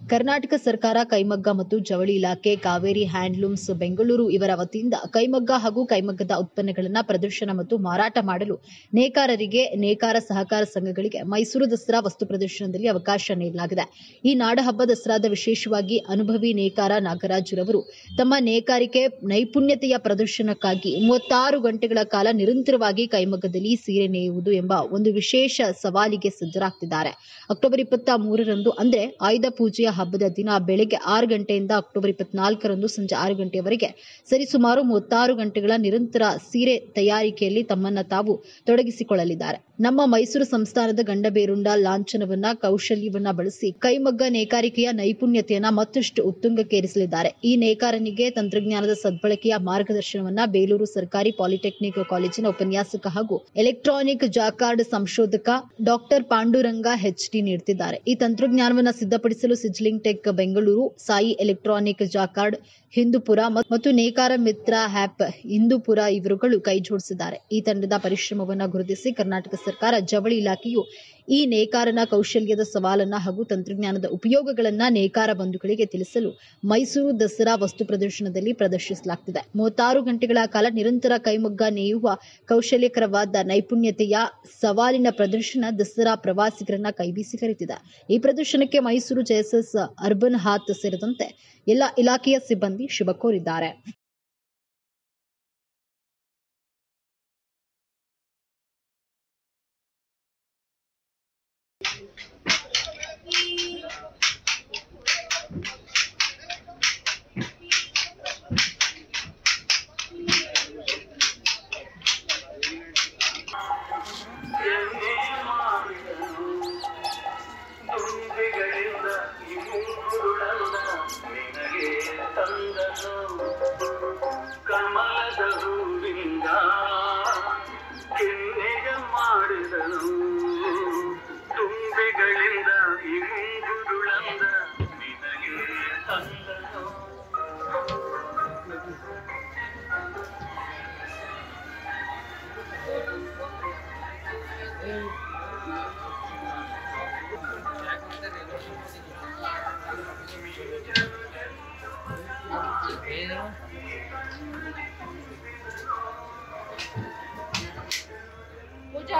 ಕರ್ನಾಟಕ ಸರ್ಕಾರ ಕೈಮಗ್ಗ ಮತ್ತು ಜವಳಿ ಇಲಾಖೆ ಕಾವೇರಿ ಹ್ಯಾಂಡ್ಲೂಮ್ಸ್ ಬೆಂಗಳೂರು ಇವರ ವತಿಯಿಂದ ಕೈಮಗ್ಗ ಹಾಗೂ ಕೈಮಗ್ಗದ ಉತ್ಪನ್ನಗಳನ್ನು ಪ್ರದರ್ಶನ ಮತ್ತು ಮಾರಾಟ ಮಾಡಲು ನೇಕಾರರಿಗೆ ನೇಕಾರ ಸಹಕಾರ ಸಂಘಗಳಿಗೆ ಮೈಸೂರು ದಸರಾ ವಸ್ತು ಪ್ರದರ್ಶನದಲ್ಲಿ ಅವಕಾಶ ನೀಡಲಾಗಿದೆ ಈ ನಾಡಹಬ್ಬ ದಸರಾದ ವಿಶೇಷವಾಗಿ ಅನುಭವಿ ನೇಕಾರ ನಾಗರಾಜುರವರು ತಮ್ಮ ನೇಕಾರಿಕೆ ನೈಪುಣ್ಯತೆಯ ಪ್ರದರ್ಶನಕ್ಕಾಗಿ ಮೂವತ್ತಾರು ಗಂಟೆಗಳ ಕಾಲ ನಿರಂತರವಾಗಿ ಕೈಮಗ್ಗದಲ್ಲಿ ಸೀರೆ ನೇಯುವುದು ಎಂಬ ಒಂದು ವಿಶೇಷ ಸವಾಲಿಗೆ ಸಜ್ಜರಾಗ್ತಿದ್ದಾರೆ ಅಕ್ಟೋಬರ್ ಇಪ್ಪತ್ತ ಮೂರರಂದು ಅಂದ್ರೆ ಆಯುಧ ಪೂಜೆಯ ಹಬ್ಬದ ದಿನ ಬೆಳಗ್ಗೆ ಆರು ಗಂಟೆಯಿಂದ ಅಕ್ಟೋಬರ್ ಇಪ್ಪತ್ನಾಲ್ಕರಂದು ಸಂಜೆ ಆರು ಗಂಟೆಯವರೆಗೆ ಸರಿಸುಮಾರು ಮೂವತ್ತಾರು ಗಂಟೆಗಳ ನಿರಂತರ ಸೀರೆ ತಯಾರಿಕೆಯಲ್ಲಿ ತಮ್ಮನ್ನ ತಾವು ತೊಡಗಿಸಿಕೊಳ್ಳಲಿದ್ದಾರೆ ನಮ್ಮ ಮೈಸೂರು ಸಂಸ್ಥಾನದ ಗಂಡಬೇರುಂಡ ಲಾಂಛನವನ್ನ ಕೌಶಲ್ಯವನ್ನ ಬಳಸಿ ಕೈಮಗ್ಗ ನೇಕಾರಿಕೆಯ ನೈಪುಣ್ಯತೆಯನ್ನ ಮತ್ತಷ್ಟು ಉತ್ತುಂಗಕ್ಕೇರಿಸಲಿದ್ದಾರೆ ಈ ನೇಕಾರನಿಗೆ ತಂತ್ರಜ್ಞಾನದ ಸದ್ಬಳಕೆಯ ಮಾರ್ಗದರ್ಶನವನ್ನ ಬೇಲೂರು ಸರ್ಕಾರಿ ಪಾಲಿಟೆಕ್ನಿಕ್ ಕಾಲೇಜಿನ ಉಪನ್ಯಾಸಕ ಹಾಗೂ ಎಲೆಕ್ಟ್ರಾನಿಕ್ ಜಾಕಾರ್ಡ್ ಸಂಶೋಧಕ ಡಾಕ್ಟರ್ ಪಾಂಡುರಂಗ ಎಚ್ ಡಿ ನೀಡುತ್ತಿದ್ದಾರೆ ಈ ತಂತ್ರಜ್ಞಾನವನ್ನು ಸಿದ್ಧಪಡಿಸಲು sizzling tech Bengaluru Sai electronic jacquard Hindupura ಮತ್- ಮತ್ತು ನೇಕಾರ ಮಿತ್ರ ಹ್ಯಾಪ್ ಹಿಂದೂಪುರ ಇವರುಗಳು ಕೈ ಜೋಡಿಸಿದ್ದಾರೆ ಈ ತಂಡದ ಪರಿಶ್ರಮವನ್ನ ಗುರುತಿಸಿ ಕರ್ನಾಟಕ ಸರ್ಕಾರ ಜವಳಿ ಇಲಾಖೆಯು ಈ ನೇಕಾರನ ಕೌಶಲ್ಯದ ಸವಾಲನ್ನ ಹಾಗೂ ತಂತ್ರಜ್ಞಾನದ ಉಪಯೋಗಗಳನ್ನ ನೇಕಾರ ಬಂಧುಗಳಿಗೆ ತಿಳಿಸಲು ಮೈಸೂರು ದಸರಾ ವಸ್ತು ಪ್ರದರ್ಶನದಲ್ಲಿ ಪ್ರದರ್ಶಿಸಲಾಗುತ್ತಿದೆ ಮೂವತ್ತಾರು ಗಂಟೆಗಳ ಕಾಲ ನಿರಂತರ ಕೈಮಗ್ಗ ನೇಯುವ ಕೌಶಲ್ಯಕರವಾದ ನೈಪುಣ್ಯತೆಯ ಸವಾಲಿನ ಪ್ರದರ್ಶನ ದಸರಾ ಪ್ರವಾಸಿಗರನ್ನ ಕೈಬೀಸಿ ಕರೆತಿದೆ ಈ ಪ್ರದರ್ಶನಕ್ಕೆ ಮೈಸೂರು ಜೆಎಸ್ಎಸ್ ಅರ್ಬನ್ ಹಾತ್ ಸೇರಿದಂತೆ ಎಲ್ಲ ಇಲಾಖೆಯ ಸಿಬ್ಬಂದಿ ಶುಭ ಕೋರಿದ್ದಾರೆ ತುಂಬಿಗಳಿಂದ ಇರುಳಲ್ಲ ನಿನಗೆ ತಂದನು ಕಮಲದ ಹೂವಿಂದ ಕೆನ್ನೆಯ ಮಾಡಿದನು ತುಂಬಿಗಳಿಂದ ಇಂಗುರುಳಂದ ನಿನಗೆ ತಂದನು ಪೂಜಾ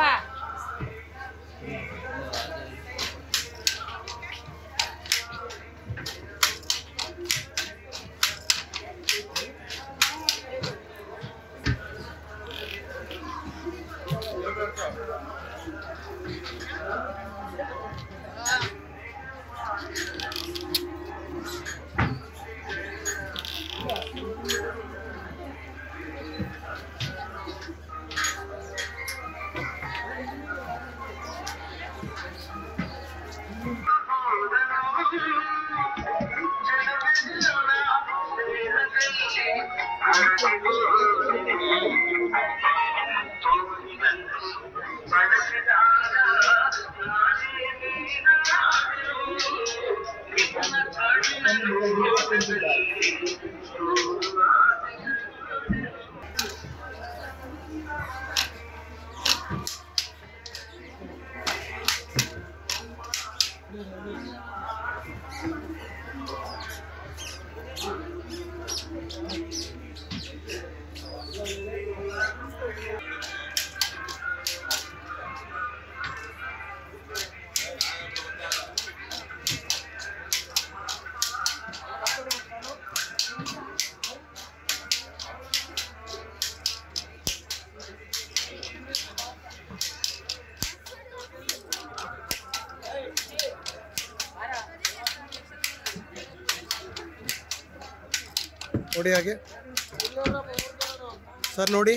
ನೋಡಿ ಹಾಗೆ ಸರ್ ನೋಡಿ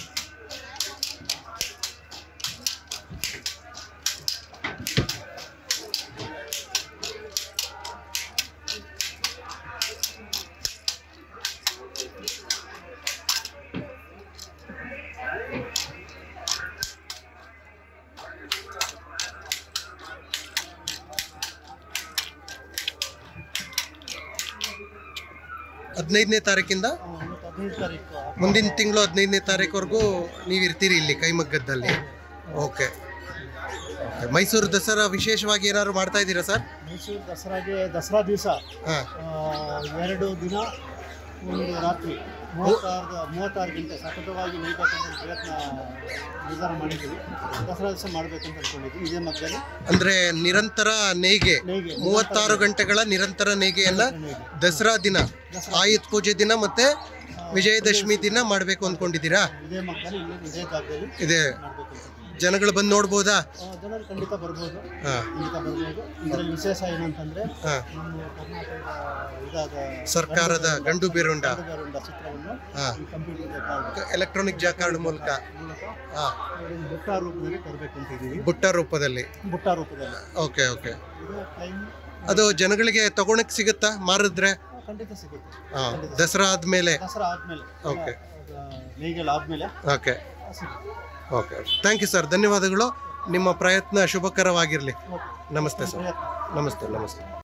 ಹದಿನೈದನೇ ತಾರೀಕಿಂದ ಹದಿನೈದು ತಾರೀಕು ಮುಂದಿನ ತಿಂಗಳು ಹದಿನೈದನೇ ತಾರೀಕುವರೆಗೂ ನೀವು ಇರ್ತೀರಿ ಇಲ್ಲಿ ಕೈಮಗ್ಗದಲ್ಲಿ ಓಕೆ ಓಕೆ ಮೈಸೂರು ದಸರಾ ವಿಶೇಷವಾಗಿ ಏನಾದ್ರು ಮಾಡ್ತಾ ಇದ್ದೀರಾ ಸರ್ ಮೈಸೂರು ದಸರಾಗೆ ದಸರಾ ದಿವಸ ಹಾ ಎರಡು ದಿನ ಒಂದು ರಾತ್ರಿ ಮೂವತ್ತಾರು ಮೂವತ್ತಾರು ಗಂಟೆ ಸತತವಾಗಿ ನೇಯ್ಬೇಕಂತ ಪ್ರಯತ್ನ ನಿರ್ಧಾರ ಮಾಡಿದ್ದೀವಿ ದಸರಾ ದಿವಸ ಮಾಡಬೇಕಂತ ಅನ್ಕೊಂಡಿದ್ದೀವಿ ಇದೇ ಮಧ್ಯದಲ್ಲಿ ಅಂದ್ರೆ ನಿರಂತರ ನೇಯ್ಗೆ ನೇಯ್ಗೆ ಮೂವತ್ತಾರು ಗಂಟೆಗಳ ನಿರಂತರ ನೇಯ್ಗೆಯನ್ನ ನೇಯ್ಗೆ. ದಸರಾ ದಿನ ಆಯುಧ ಪೂಜೆ ದಿನ ಮತ್ತೆ ವಿಜಯದಶಮಿ ದಿನ ಮಾಡಬೇಕು ಅಂದ್ಕೊಂಡಿದ್ದೀರಾ ಇದೇ ಮಧ್ಯದಲ್ಲಿ ಇಲ್ಲಿ ಇದೇ ಜಾಗದಲ್ಲಿ ಇದೆ ಮಾಡಬೇಕು ಅಂತ ಜನಗಳು ಬಂದು ನೋಡ್ಬೋದಾ ಆ, ಜನರು ಖಂಡಿತ ಬರ್ಬೋದು ಹಾ ಖಂಡಿತ ಬರ್ಬೋದು ಇದರಲ್ಲಿ ವಿಶೇಷ ಏನಂತಂದ್ರೆ ಹಾ ನಮ್ಮ ಕರ್ನಾಟಕದ ಇದಾದ ಸರ್ಕಾರದ ಗಂಡು ಬೀರುಂಡ ಗಂಡುಬೆರಳುಂಡ ಚಿತ್ರವನ್ನು ಹಾ ಈ ಕಂಪ್ಯೂಟರ್ ಎಲೆಕ್ಟ್ರಾನಿಕ್ ಜಾಕಾರ್ಡ್ ಮೂಲಕ ಮೂಲಕ ಹಾ ಇದನ್ನು ಬುಟ್ಟ ರೂಪದಲ್ಲಿ ತರಬೇಕು ಅಂತ ಇದ್ದೀವಿ ಬುಟ್ಟ ರೂಪದಲ್ಲಿ ಬುಟ್ಟ ರೂಪದಲ್ಲಿ ಓಕೆ ಓಕೆ ಇದು ಟೈಮ್ ಅದು ಜನಗಳಿಗೆ ತಗೊಳಕ್ ಸಿಗುತ್ತಾ ಮಾರಿದ್ರೆ ಖಂಡಿತ ಸಿಗುತ್ತೆ ಹಾ ದಸರಾ ಆದ್ಮೇಲೆ ದಸರಾ ಆದ್ಮೇಲೆ Okay. ನೇಯ್ಗೆಲ್ಲ ಆದ್ಮೇಲೆ ಓಕೆ ಸಿಗುತ್ತೆ ಓಕೆ ಥ್ಯಾಂಕ್ ಯು ಸರ್ ಧನ್ಯವಾದಗಳು ನಿಮ್ಮ ಪ್ರಯತ್ನ ಶುಭಕರವಾಗಿರಲಿ ಓಕೆ ನಮಸ್ತೆ ಸರ್ ಪ್ರಯತ್ನ ನಮಸ್ತೆ ನಮಸ್ತೆ